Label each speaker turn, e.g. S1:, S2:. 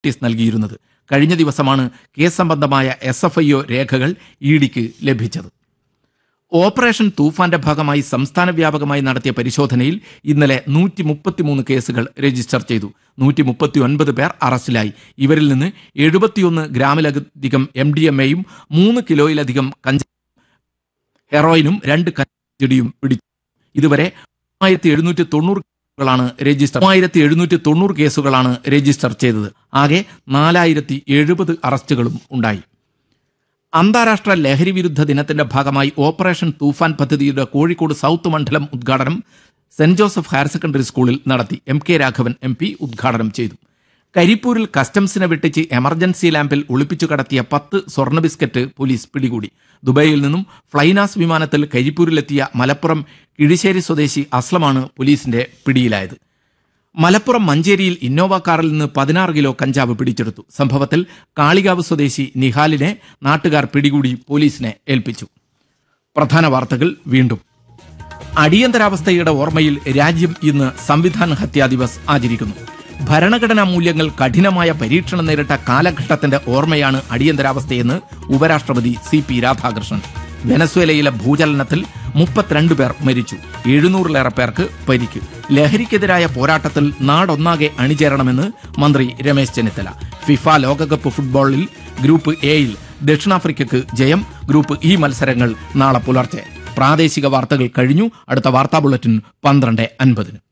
S1: notice നൽകിയിരുന്നത് കഴിഞ്ഞ ദിവസമാണ് കേസ് സംബന്ധമായ എസ് എഫ് ഐ ഒ രേഖകൾ ഇ ഡിക്ക് ലഭിച്ചത് ഓപ്പറേഷൻ തൂഫാന്റെ ഭാഗമായി സംസ്ഥാന വ്യാപകമായി നടത്തിയ പരിശോധനയിൽ ഇന്നലെ നൂറ്റി മുപ്പത്തിമൂന്ന് കേസുകൾ രജിസ്റ്റർ ചെയ്തു നൂറ്റി മുപ്പത്തി ഒൻപത് പേർ അറസ്റ്റിലായി ഇവരിൽ നിന്ന് എഴുപത്തിയൊന്ന് ഗ്രാമിലധികം എം ഡി എം എയും മൂന്ന് കിലോയിലധികം കഞ്ച ഹെറോയിനും രണ്ട് കഞ്ചടിയും പിടിച്ചു ഇതുവരെ ആയിരത്തി എഴുന്നൂറ്റി തൊണ്ണൂറ് കേസുകളാണ് രജിസ്റ്റർ മൂവായിരത്തി എഴുന്നൂറ്റി തൊണ്ണൂറ് കേസുകളാണ് രജിസ്റ്റർ ചെയ്തത് ആകെ നാലായിരത്തി എഴുപത് അറസ്റ്റുകളും ഉണ്ടായി അന്താരാഷ്ട്ര ലഹരി വിരുദ്ധ ദിനത്തിന്റെ ഭാഗമായി ഓപ്പറേഷൻ തൂഫാൻ പദ്ധതിയുടെ കോഴിക്കോട് സൗത്ത് മണ്ഡലം ഉദ്ഘാടനം സെന്റ് ജോസഫ് ഹയർ സെക്കൻഡറി സ്കൂളിൽ നടത്തി M K Raghavan M P ഉദ്ഘാടനം ചെയ്തു കരിപ്പൂരിൽ കസ്റ്റംസിനെ വെട്ടിച്ച് എമർജൻസി ലാമ്പിൽ ഒളിപ്പിച്ചു കടത്തിയ പത്ത് സ്വർണ്ണ ബിസ്ക്കറ്റ് പോലീസ് പിടികൂടി ദുബായിൽ നിന്നും ഫ്ലൈനാസ് വിമാനത്തിൽ കരിപ്പൂരിലെത്തിയ മലപ്പുറം കിഴിശ്ശേരി സ്വദേശി അസ്ലമാണ് പോലീസിന്റെ പിടിയിലായത് മലപ്പുറം മഞ്ചേരിയിൽ ഇന്നോവ കാറിൽ നിന്ന് പതിനാറ് കിലോ കഞ്ചാവ് പിടിച്ചെടുത്തു സംഭവത്തിൽ കാളികാവ് സ്വദേശി നിഹാലിനെ നാട്ടുകാർ പിടികൂടി പോലീസിനെ ഏൽപ്പിച്ചു പ്രധാന വാർത്തകൾ വീണ്ടും അടിയന്തരാവസ്ഥയുടെ ഓർമ്മയിൽ രാജ്യം ഇന്ന് സംവിധാൻ ഹത്യാ ദിവസ് ആചരിക്കുന്നു ഭരണഘടനാ മൂല്യങ്ങൾ കഠിനമായ പരീക്ഷണം നേരിട്ട കാലഘട്ടത്തിന്റെ ഓർമ്മയാണ് അടിയന്തരാവസ്ഥയെന്ന് ഉപരാഷ്ട്രപതി സി പി രാധാകൃഷ്ണൻ വെനസ്വേലയിലെ ഭൂചലനത്തിൽ മുപ്പത്തിരണ്ട് പേർ മരിച്ചു എഴുന്നൂറിലേറെ പേർക്ക് പരിക്ക് ലഹരിക്കെതിരായ പോരാട്ടത്തിൽ നാടൊന്നാകെ അണിചേരണമെന്ന് മന്ത്രി രമേശ് ചെന്നിത്തല ഫിഫ ലോകകപ്പ് ഫുട്ബോളിൽ ഗ്രൂപ്പ് എയിൽ ദക്ഷിണാഫ്രിക്കയ്ക്ക് ജയം ഗ്രൂപ്പ് ഇ മത്സരങ്ങൾ നാളെ പുലർച്ചെ പ്രാദേശിക വാർത്തകൾ കഴിഞ്ഞു അടുത്ത വാർത്താ ബുള്ളറ്റിൻ പന്ത്രണ്ട് അൻപതിന്